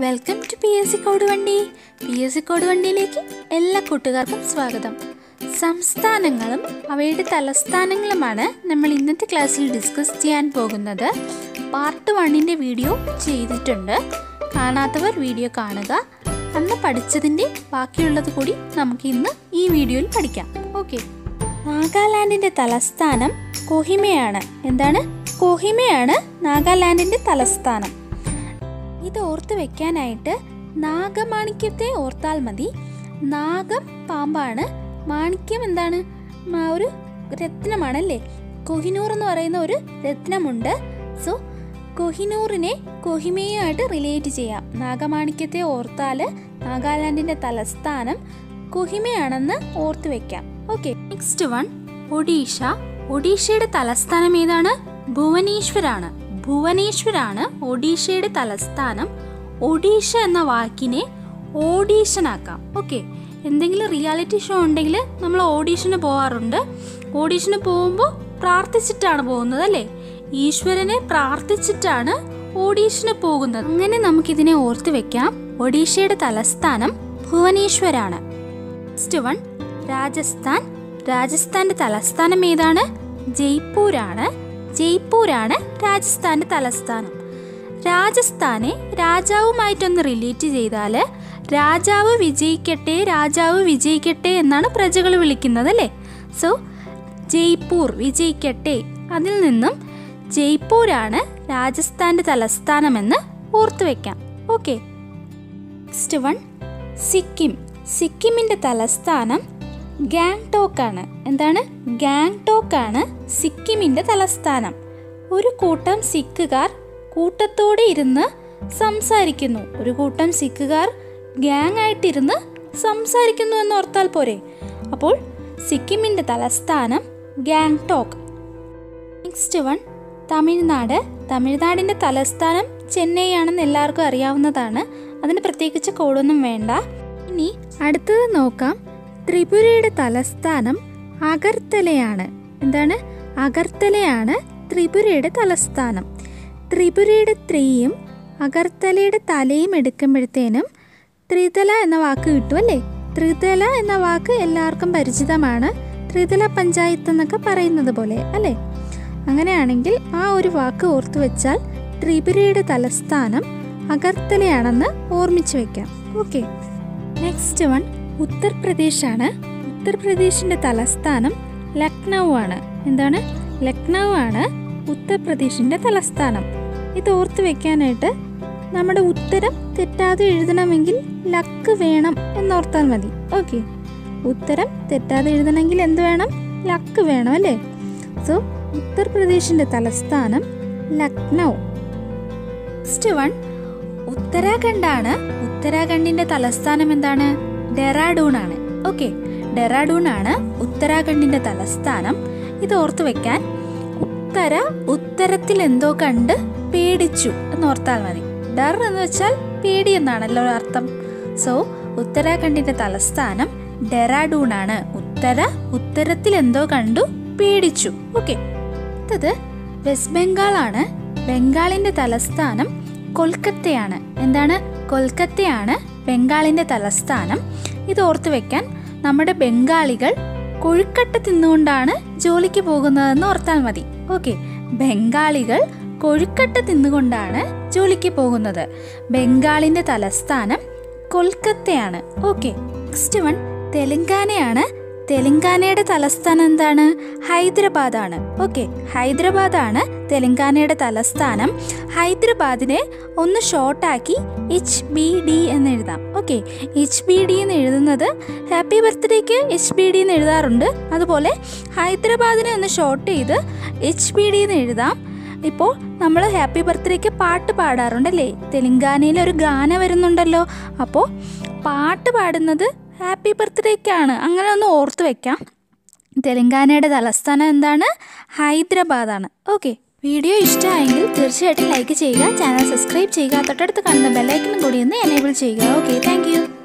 welcome to P S C code വണ്ടി P S C code വണ്ടിയിലേക്ക് എല്ലാ കൂട്ടുകാർക്കും സ്വാഗതം സംസ്ഥാനങ്ങളും അവയുടെ തലസ്ഥാനങ്ങളുമാണ് നമ്മൾ ഇന്നത്തെ ക്ലാസ്സിൽ ഡിസ്കസ് ചെയ്യാൻ പോകുന്നത് പാർട്ട് വണ്ണിൻ്റെ വീഡിയോ ചെയ്തിട്ടുണ്ട് കാണാത്തവർ വീഡിയോ കാണുക അന്ന് പഠിച്ചതിൻ്റെ ബാക്കിയുള്ളത് കൂടി നമുക്ക് ഇന്ന് ഈ വീഡിയോയിൽ പഠിക്കാം ഓക്കെ നാഗാലാൻഡിൻ്റെ തലസ്ഥാനം കൊഹിമയാണ് എന്താണ് കൊഹിമയാണ് നാഗാലാൻഡിൻ്റെ തലസ്ഥാനം ഇത് ഓർത്ത് വെക്കാനായിട്ട് നാഗമാണിക്യത്തെ ഓർത്താൽ മതി നാഗം പാമ്പാണ് മാണിക്യം എന്താണ് മ- ഒരു രത്നമാണല്ലേ കൊഹിനൂർ എന്ന് പറയുന്ന ഒരു രത്നമുണ്ട് സോ കൊഹിനൂറിനെ കൊഹിമയുമായിട്ട് റിലേറ്റ് ചെയ്യാം നാഗമാണിക്യത്തെ ഓർത്താൽ നാഗാലാൻഡിന്റെ തലസ്ഥാനം കൊഹിമയാണെന്ന് ഓർത്ത് വെക്കാം ഓക്കെ നെക്സ്റ്റ് വൺ ഒഡീഷ ഒഡീഷയുടെ തലസ്ഥാനം ഏതാണ് ഭുവനേശ്വരാണ് ഭുവനേശ്വരാണ് ഒഡീഷയുടെ തലസ്ഥാനം ഒഡീഷ എന്ന വാക്കിനെ ഓഡീഷനാക്കാം ഓക്കെ എന്തെങ്കിലും റിയാലിറ്റി ഷോ ഉണ്ടെങ്കിൽ നമ്മൾ ഓഡീഷന് പോകാറുണ്ട് ഓഡീഷന് പോകുമ്പോൾ പ്രാർത്ഥിച്ചിട്ടാണ് പോകുന്നത് അല്ലേ ഈശ്വരനെ പ്രാർത്ഥിച്ചിട്ടാണ് ഓഡീഷന് പോകുന്നത് അങ്ങനെ നമുക്കിതിനെ ഓർത്ത് വെക്കാം ഒഡീഷയുടെ തലസ്ഥാനം ഭുവനേശ്വരാണ് നെക്സ്റ്റ് വൺ രാജസ്ഥാൻ രാജസ്ഥാന്റെ തലസ്ഥാനം ഏതാണ് ജയ്പൂരാണ് ജയ്പൂരാണ് രാജസ്ഥാന്റെ തലസ്ഥാനം രാജസ്ഥാനെ രാജാവുമായിട്ടൊന്ന് റിലേറ്റ് ചെയ്താൽ രാജാവ് വിജയിക്കട്ടെ രാജാവ് വിജയിക്കട്ടെ എന്നാണ് പ്രജകൾ വിളിക്കുന്നത് അല്ലേ സോ ജയ്പൂർ വിജയിക്കട്ടെ അതിൽ നിന്നും ജയ്പൂരാണ് രാജസ്ഥാന്റെ തലസ്ഥാനമെന്ന് ഓർത്തു വെക്കാം ഓക്കെ നെക്സ്റ്റ് വൺ സിക്കിം സിക്കിമിന്റെ തലസ്ഥാനം ഗാങ്ടോക്ക് ആണ് എന്താണ് ഗാങ്ടോക്ക് ആണ് സിക്കിമിന്റെ തലസ്ഥാനം ഒരു കൂട്ടം സിക്കുകാർ കൂട്ടത്തോടെ ഇരുന്ന് സംസാരിക്കുന്നു ഒരു കൂട്ടം സിക്കുകാർ ഗ്യാങ് ആയിട്ടിരുന്ന് സംസാരിക്കുന്നു എന്ന് ഓർത്താൽ പോരെ അപ്പോൾ സിക്കിമിന്റെ തലസ്ഥാനം ഗാങ്ടോക്ക് നെക്സ്റ്റ് വൺ തമിഴ്നാട് തമിഴ്നാടിൻ്റെ തലസ്ഥാനം ചെന്നൈ ആണെന്ന് എല്ലാവർക്കും അറിയാവുന്നതാണ് അതിന് പ്രത്യേകിച്ച് കോഡൊന്നും വേണ്ട ഇനി അടുത്തത് നോക്കാം ത്രിപുരയുടെ തലസ്ഥാനം അഗർത്തലയാണ് എന്താണ് അഗർത്തലയാണ് ത്രിപുരയുടെ തലസ്ഥാനം ത്രിപുരയുടെ ത്രീയും അഗർത്തലയുടെ തലയും എടുക്കുമ്പോഴത്തേനും ത്രിതല എന്ന വാക്ക് കിട്ടും അല്ലേ ത്രിതല എന്ന വാക്ക് എല്ലാവർക്കും പരിചിതമാണ് ത്രിതല പഞ്ചായത്ത് എന്നൊക്കെ പറയുന്നത് പോലെ അല്ലേ അങ്ങനെയാണെങ്കിൽ ആ ഒരു വാക്ക് ഓർത്തു വെച്ചാൽ ത്രിപുരയുടെ തലസ്ഥാനം അഗർത്തലയാണെന്ന് ഓർമ്മിച്ചു വെക്കാം ഓക്കെ നെക്സ്റ്റ് വൺ ഉത്തർപ്രദേശാണ് ഉത്തർപ്രദേശിന്റെ തലസ്ഥാനം ലക്നൗ ആണ് എന്താണ് ലക്നൗ ആണ് ഉത്തർപ്രദേശിന്റെ തലസ്ഥാനം ഇത് ഓർത്ത് വെക്കാനായിട്ട് നമ്മുടെ ഉത്തരം തെറ്റാതെ എഴുതണമെങ്കിൽ ലക്ക് വേണം എന്നോർത്താൽ മതി ഓക്കെ ഉത്തരം തെറ്റാതെ എഴുതണമെങ്കിൽ എന്ത് വേണം ലക്ക് വേണം അല്ലേ സോ ഉത്തർപ്രദേശിന്റെ തലസ്ഥാനം ലക്നൗ നെക്സ്റ്റ് വൺ ഉത്തരാഖണ്ഡാണ് ഉത്തരാഖണ്ഡിന്റെ തലസ്ഥാനം എന്താണ് ഡെറാഡൂൺ ആണ് ഓക്കെ ഡെറാഡൂൺ ആണ് ഉത്തരാഖണ്ഡിന്റെ തലസ്ഥാനം ഇത് ഓർത്തു വെക്കാൻ ഉത്തര ഉത്തരത്തിൽ എന്തോ കണ്ട് പേടിച്ചു എന്ന് ഓർത്താൽ മതി ഡർ എന്ന് വെച്ചാൽ പേടി എന്നാണല്ലോ അർത്ഥം സോ ഉത്തരാഖണ്ഡിന്റെ തലസ്ഥാനം ഡെറാഡൂൺ ആണ് ഉത്തര ഉത്തരത്തിൽ എന്തോ കണ്ടു പേടിച്ചു ഓക്കെ അടുത്തത് വെസ്റ്റ് ബംഗാൾ ആണ് ബംഗാളിന്റെ തലസ്ഥാനം കൊൽക്കത്തയാണ് എന്താണ് കൊൽക്കത്തയാണ് ബംഗാളിന്റെ തലസ്ഥാനം ഇത് ഓർത്തു വെക്കാൻ നമ്മുടെ ബംഗാളികൾ കൊഴുക്കട്ട തിന്നുകൊണ്ടാണ് ജോലിക്ക് പോകുന്നതെന്ന് ഓർത്താൽ മതി ഓക്കെ ബംഗാളികൾ കൊഴുക്കട്ട തിന്നുകൊണ്ടാണ് ജോലിക്ക് പോകുന്നത് ബംഗാളിന്റെ തലസ്ഥാനം കൊൽക്കത്തയാണ് ഓക്കെ നെക്സ്റ്റ് വൺ തെലങ്കാനയാണ് തെലങ്കാനയുടെ തലസ്ഥാനം എന്താണ് ഹൈദരാബാദാണ് ഓക്കെ ഹൈദരാബാദാണ് തെലങ്കാനയുടെ തലസ്ഥാനം ഹൈദരാബാദിനെ ഒന്ന് ഷോർട്ടാക്കി എച്ച് ബി ഡി എന്ന് എഴുതാം ഓക്കെ എച്ച് ബി ഡി എന്ന് എഴുതുന്നത് ഹാപ്പി ബർത്ത്ഡേക്ക് എച്ച് ബി ഡി എന്ന് എഴുതാറുണ്ട് അതുപോലെ ഹൈദരാബാദിനെ ഒന്ന് ഷോർട്ട് ചെയ്ത് എച്ച് ബി ഡി എന്ന് എഴുതാം ഇപ്പോൾ നമ്മൾ ഹാപ്പി ബർത്ത്ഡേക്ക് പാട്ട് പാടാറുണ്ടല്ലേ തെലങ്കാനയിൽ ഒരു ഗാന വരുന്നുണ്ടല്ലോ അപ്പോൾ പാട്ട് പാടുന്നത് ഹാപ്പി ബർത്ത്ഡേക്കാണ് അങ്ങനെ ഒന്ന് ഓർത്ത് വെക്കാം തെലങ്കാനയുടെ തലസ്ഥാനം എന്താണ് ഹൈദരാബാദാണ് ഓക്കെ വീഡിയോ ഇഷ്ടമായെങ്കിൽ തീർച്ചയായിട്ടും ലൈക്ക് ചെയ്യുക ചാനൽ സബ്സ്ക്രൈബ് ചെയ്യുക തൊട്ടടുത്ത് കാണുന്ന ബെല്ലൈക്കനും കൂടി ഒന്ന് എനേബിൾ ചെയ്യുക ഓക്കെ താങ്ക്